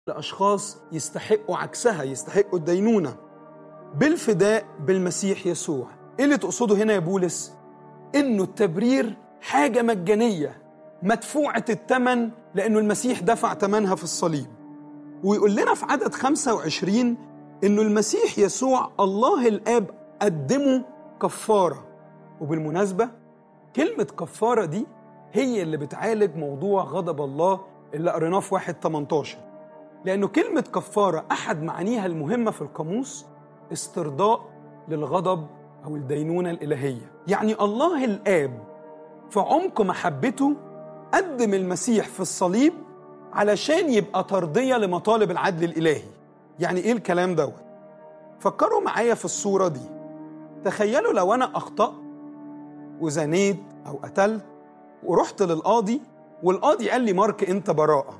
لاشخاص يستحقوا عكسها يستحقوا الدينونه بالفداء بالمسيح يسوع ايه اللي تقصده هنا يا بولس انه التبرير حاجه مجانيه مدفوعه الثمن لانه المسيح دفع ثمنها في الصليب ويقول لنا في عدد 25 انه المسيح يسوع الله الاب قدمه كفاره وبالمناسبه كلمه كفاره دي هي اللي بتعالج موضوع غضب الله اللي قريناه في واحد 18 لأنه كلمة كفارة أحد معانيها المهمة في القاموس استرضاء للغضب أو الدينونة الإلهية يعني الله الآب في عمق محبته قدم المسيح في الصليب علشان يبقى ترضية لمطالب العدل الإلهي يعني إيه الكلام دوت فكروا معايا في الصورة دي تخيلوا لو أنا أخطأت وزنيت أو قتلت ورحت للقاضي والقاضي قال لي مارك أنت براءة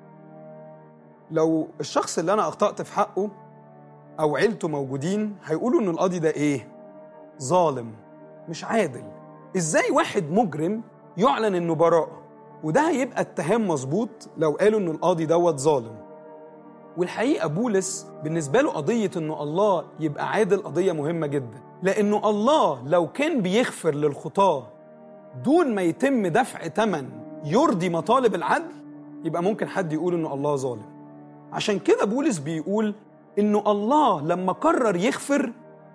لو الشخص اللي أنا أخطأت في حقه أو عيلته موجودين هيقولوا إن القاضي ده إيه؟ ظالم مش عادل إزاي واحد مجرم يعلن إنه براءة وده هيبقى اتهام مظبوط لو قالوا إن القاضي دوت ظالم والحقيقة بولس بالنسبة له قضية إنه الله يبقى عادل قضية مهمة جدا لأنه الله لو كان بيغفر للخطاة دون ما يتم دفع ثمن يرضي مطالب العدل يبقى ممكن حد يقول إنه الله ظالم عشان كده بولس بيقول إنه الله لما قرر يغفر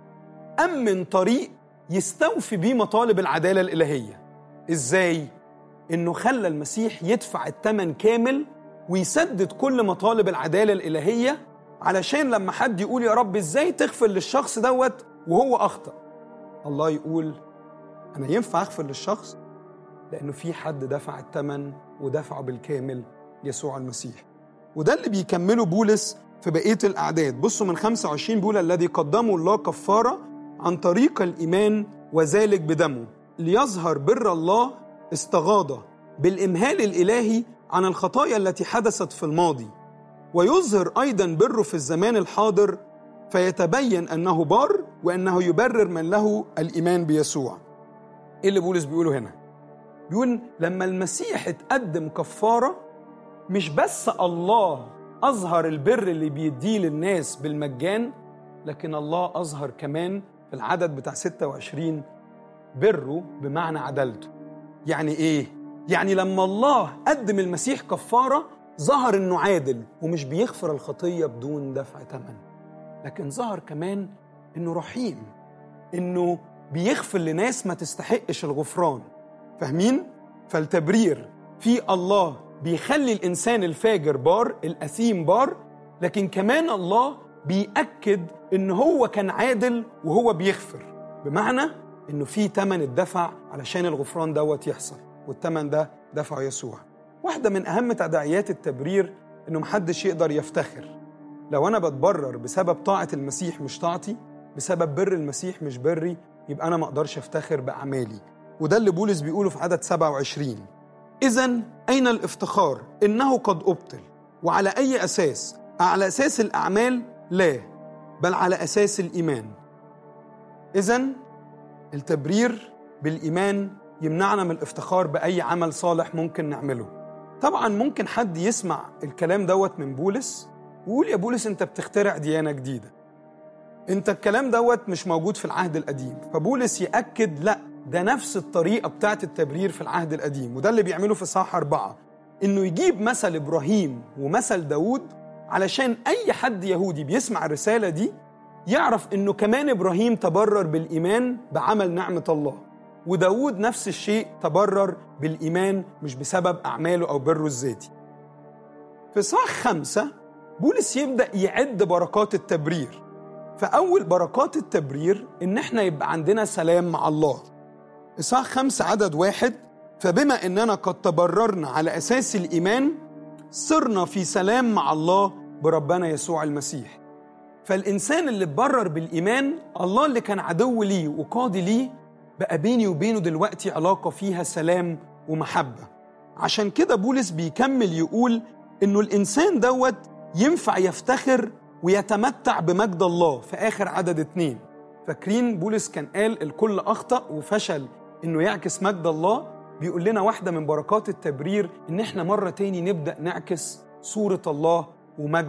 أمن طريق يستوفي بيه مطالب العدالة الإلهية إزاي؟ إنه خلى المسيح يدفع الثمن كامل ويسدد كل مطالب العدالة الإلهية علشان لما حد يقول يا رب إزاي تغفر للشخص دوت وهو أخطأ الله يقول أنا ينفع أغفر للشخص لأنه في حد دفع الثمن ودفعه بالكامل يسوع المسيح وده اللي بيكمله بولس في بقية الأعداد بصوا من 25 بيقول الذي قدمه الله كفارة عن طريق الإيمان وذلك بدمه ليظهر بر الله استغاضة بالإمهال الإلهي عن الخطايا التي حدثت في الماضي ويظهر أيضا بره في الزمان الحاضر فيتبين أنه بار وأنه يبرر من له الإيمان بيسوع إيه اللي بولس بيقوله هنا؟ بيقول لما المسيح اتقدم كفارة مش بس الله أظهر البر اللي بيديه للناس بالمجان لكن الله أظهر كمان في العدد بتاع 26 بره بمعنى عدالته يعني إيه؟ يعني لما الله قدم المسيح كفارة ظهر إنه عادل ومش بيغفر الخطية بدون دفع ثمن لكن ظهر كمان إنه رحيم إنه بيغفر لناس ما تستحقش الغفران فاهمين؟ فالتبرير في الله بيخلي الإنسان الفاجر بار الأثيم بار لكن كمان الله بيأكد إن هو كان عادل وهو بيغفر بمعنى إنه في تمن الدفع علشان الغفران دوت يحصل والتمن ده دفعه يسوع واحدة من أهم تداعيات التبرير إنه محدش يقدر يفتخر لو أنا بتبرر بسبب طاعة المسيح مش طاعتي بسبب بر المسيح مش بري يبقى أنا ما أقدرش أفتخر بأعمالي وده اللي بولس بيقوله في عدد 27 إذا أين الافتخار؟ إنه قد أبطل وعلى أي أساس؟ على أساس الأعمال؟ لا بل على أساس الإيمان إذا التبرير بالإيمان يمنعنا من الافتخار بأي عمل صالح ممكن نعمله طبعا ممكن حد يسمع الكلام دوت من بولس ويقول يا بولس انت بتخترع ديانة جديدة انت الكلام دوت مش موجود في العهد القديم فبولس يأكد لا ده نفس الطريقة بتاعت التبرير في العهد القديم وده اللي بيعمله في صح أربعة إنه يجيب مثل إبراهيم ومثل داود علشان أي حد يهودي بيسمع الرسالة دي يعرف إنه كمان إبراهيم تبرر بالإيمان بعمل نعمة الله وداود نفس الشيء تبرر بالإيمان مش بسبب أعماله أو بره الذاتي في صح خمسة بولس يبدأ يعد بركات التبرير فأول بركات التبرير إن إحنا يبقى عندنا سلام مع الله إصحاح خمسة عدد واحد فبما إننا قد تبررنا على أساس الإيمان صرنا في سلام مع الله بربنا يسوع المسيح فالإنسان اللي اتبرر بالإيمان الله اللي كان عدو ليه وقاضي ليه بقى بيني وبينه دلوقتي علاقة فيها سلام ومحبة عشان كده بولس بيكمل يقول إنه الإنسان دوت ينفع يفتخر ويتمتع بمجد الله في آخر عدد اتنين فاكرين بولس كان قال الكل أخطأ وفشل إنه يعكس مجد الله بيقول لنا واحدة من بركات التبرير إن إحنا مرة تاني نبدأ نعكس صورة الله ومجد